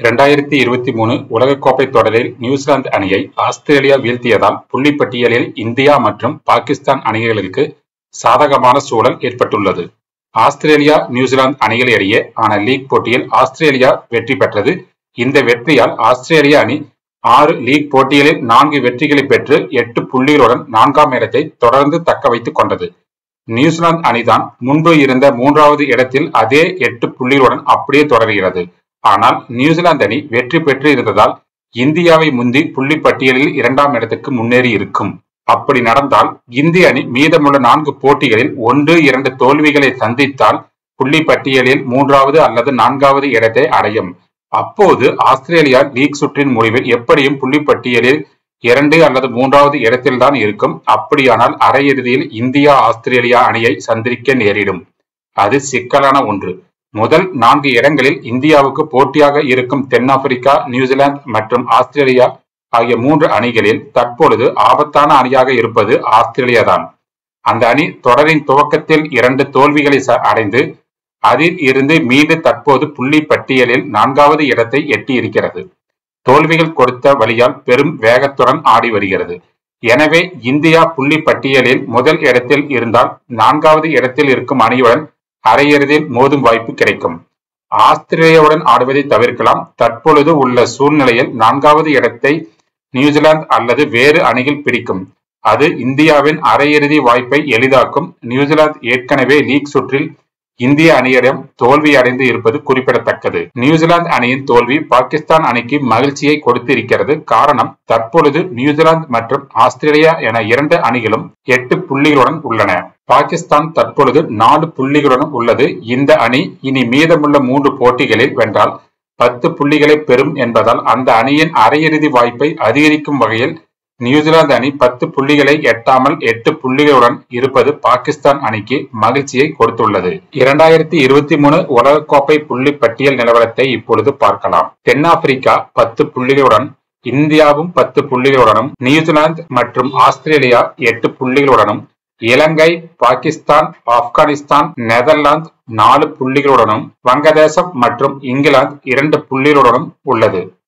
இரண்டாயிரத்தி இருபத்தி மூணு உலகக்கோப்பை தொடரில் நியூசிலாந்து அணியை ஆஸ்திரேலியா வீழ்த்தியதால் புள்ளிப்பட்டியலில் இந்தியா மற்றும் பாகிஸ்தான் அணிகளுக்கு சாதகமான சூழல் ஏற்பட்டுள்ளது ஆஸ்திரேலியா நியூசிலாந்து அணிகள் இடையே ஆன லீக் போட்டியில் ஆஸ்திரேலியா வெற்றி பெற்றது இந்த வெற்றியால் ஆஸ்திரேலிய அணி ஆறு லீக் போட்டிகளில் நான்கு வெற்றிகளை பெற்று எட்டு புள்ளிகளுடன் நான்காம் இடத்தை தொடர்ந்து தக்க வைத்துக் கொண்டது நியூசிலாந்து அணிதான் முன்பு இருந்த மூன்றாவது இடத்தில் அதே எட்டு புள்ளிகளுடன் அப்படியே தொடர்கிறது ஆனால் நியூசிலாந்து அணி வெற்றி பெற்று இருந்ததால் இந்தியாவை முந்தி புள்ளி பட்டியலில் இரண்டாம் இடத்துக்கு முன்னேறி இருக்கும் அப்படி நடந்தால் இந்திய அணி மீதமுள்ள நான்கு போட்டிகளில் ஒன்று இரண்டு தோல்விகளை சந்தித்தால் புள்ளி பட்டியலில் மூன்றாவது அல்லது நான்காவது இடத்தை அடையும் அப்போது ஆஸ்திரேலியா லீக் சுற்றின் முடிவில் எப்படியும் புள்ளி பட்டியலில் இரண்டு அல்லது மூன்றாவது இடத்தில்தான் இருக்கும் அப்படியானால் அரையிறுதியில் இந்தியா ஆஸ்திரேலியா அணியை சந்திக்க நேரிடும் அது சிக்கலான ஒன்று முதல் நான்கு இடங்களில் இந்தியாவுக்கு போட்டியாக இருக்கும் தென்னாப்பிரிக்கா நியூசிலாந்து மற்றும் ஆஸ்திரேலியா ஆகிய மூன்று அணிகளில் தற்பொழுது ஆபத்தான அணியாக இருப்பது ஆஸ்திரேலியா தான் அந்த அணி தொடரின் துவக்கத்தில் இரண்டு தோல்விகளை அடைந்து அதில் இருந்து மீண்டு தற்போது புள்ளி பட்டியலில் நான்காவது இடத்தை எட்டி இருக்கிறது தோல்விகள் கொடுத்த வழியால் பெரும் வேகத்துடன் ஆடி வருகிறது எனவே இந்தியா புள்ளி பட்டியலில் முதல் இடத்தில் இருந்தால் நான்காவது இடத்தில் இருக்கும் அணியுடன் அரையிறுதியில் மோதும் வாய்ப்பு கிடைக்கும் ஆஸ்திரேலியாவுடன் ஆடுவதை தவிர்க்கலாம் தற்பொழுது உள்ள சூழ்நிலையில் நான்காவது இடத்தை நியூசிலாந்து அல்லது வேறு அணிகள் பிடிக்கும் அது இந்தியாவின் அரையிறுதி வாய்ப்பை எளிதாக்கும் நியூசிலாந்து ஏற்கனவே லீக் சுற்றில் இந்திய அணியிடம் தோல்வி அடைந்து இருப்பது குறிப்பிடத்தக்கது நியூசிலாந்து அணியின் தோல்வி பாகிஸ்தான் அணிக்கு மகிழ்ச்சியை கொடுத்து இருக்கிறது காரணம் தற்பொழுது நியூசிலாந்து மற்றும் ஆஸ்திரேலியா என இரண்டு அணிகளும் எட்டு புள்ளிகளுடன் உள்ளன பாகிஸ்தான் தற்பொழுது நாலு புள்ளிகளுடன் உள்ளது இந்த அணி இனி மீதமுள்ள மூன்று போட்டிகளில் வென்றால் பத்து புள்ளிகளை பெறும் என்பதால் அந்த அணியின் அரையிறுதி வாய்ப்பை அதிகரிக்கும் வகையில் நியூசிலாந்து அணி பத்து புள்ளிகளை எட்டாமல் எட்டு புள்ளிகளுடன் இருப்பது பாகிஸ்தான் அணிக்கு மகிழ்ச்சியை கொடுத்துள்ளது இரண்டாயிரத்தி இருபத்தி மூணு உலகக்கோப்பை புள்ளி பட்டியல் நிலவரத்தை இப்பொழுது பார்க்கலாம் தென்னாப்பிரிக்கா பத்து புள்ளிகளுடன் இந்தியாவும் பத்து புள்ளிகளுடனும் நியூசிலாந்து மற்றும் ஆஸ்திரேலியா எட்டு புள்ளிகளுடனும் இலங்கை பாகிஸ்தான் ஆப்கானிஸ்தான் நெதர்லாந்து நாலு புள்ளிகளுடனும் வங்கதேசம் மற்றும் இங்கிலாந்து இரண்டு புள்ளிகளுடனும் உள்ளது